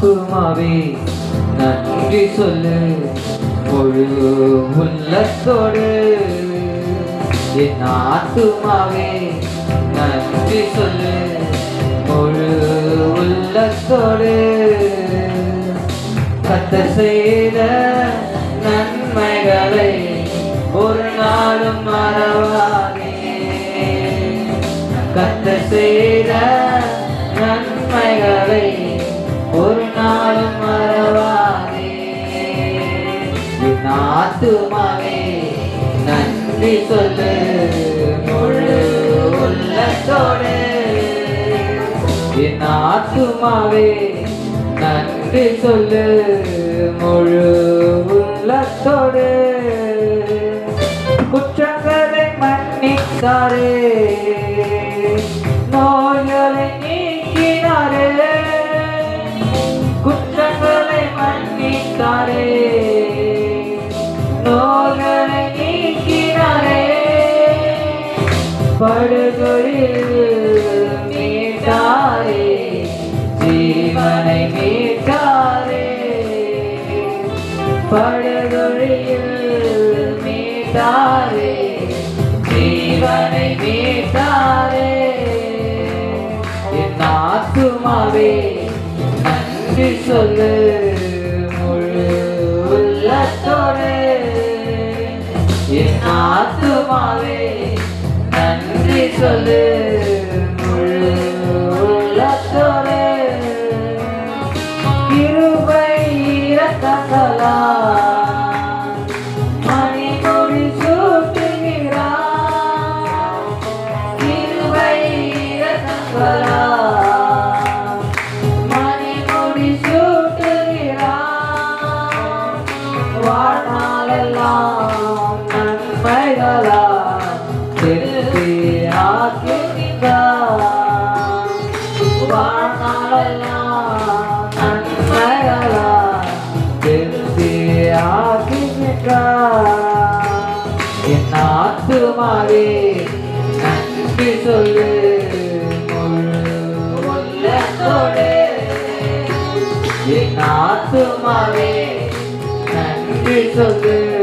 ஆத்துமாவே நன்றி சொல்லு முழு உள்ளத்தோடு என் ஆத்துமாவே நன்றி சொல்லு முழு உள்ளத்தோடு கத்த செய்த நன்மைகளை ஒரு நாளும் மறவாதே கத்த செய்த நன்மைகளை ஒரு நாளும் மறவாதே என் ஆத்துமாவே நன்றி சொல்லு முழு உள்ளத்தோடு என் ஆத்துமாவே நன்றி சொல்லு முழு உள்ளத்தோடு குற்றங்களை மன்னித்தாரே நோய்களை நீக்கினாரே குற்றங்களை மன்னித்தாரே நோய்களை நீக்கினாரே படுகொழில் மீட்டாரே ஜீவனை மீட்டாரே படுகொழில் மீட்டாரே ஜீவனை மீட்டாரே என் ஆத்துமாவே நன்றி சொல்லு முழு உள்ளத்தோடு என் ஆத்துமாவே நன்றி சொல்லு முழு உள்ளத்தோடு கிருபை இரக்கங்களா மணிமொழி சூட்டுகிறார் கிருபை இரக்கங்களா மணிமொழி சூட்டுகிறார் வாழ்நாளெல்லாம் நன்மைகளா திருப்பி ஆக்கினார் வாழ்நாளெல்லாம் நன்மைகளா திருப்பி ஆக்கினார் என் ஆத்துமாவே நன்றி சொல்லு முழு உள்ளத்தோடு என் ஆத்துமாவே நன்றி சொல்லு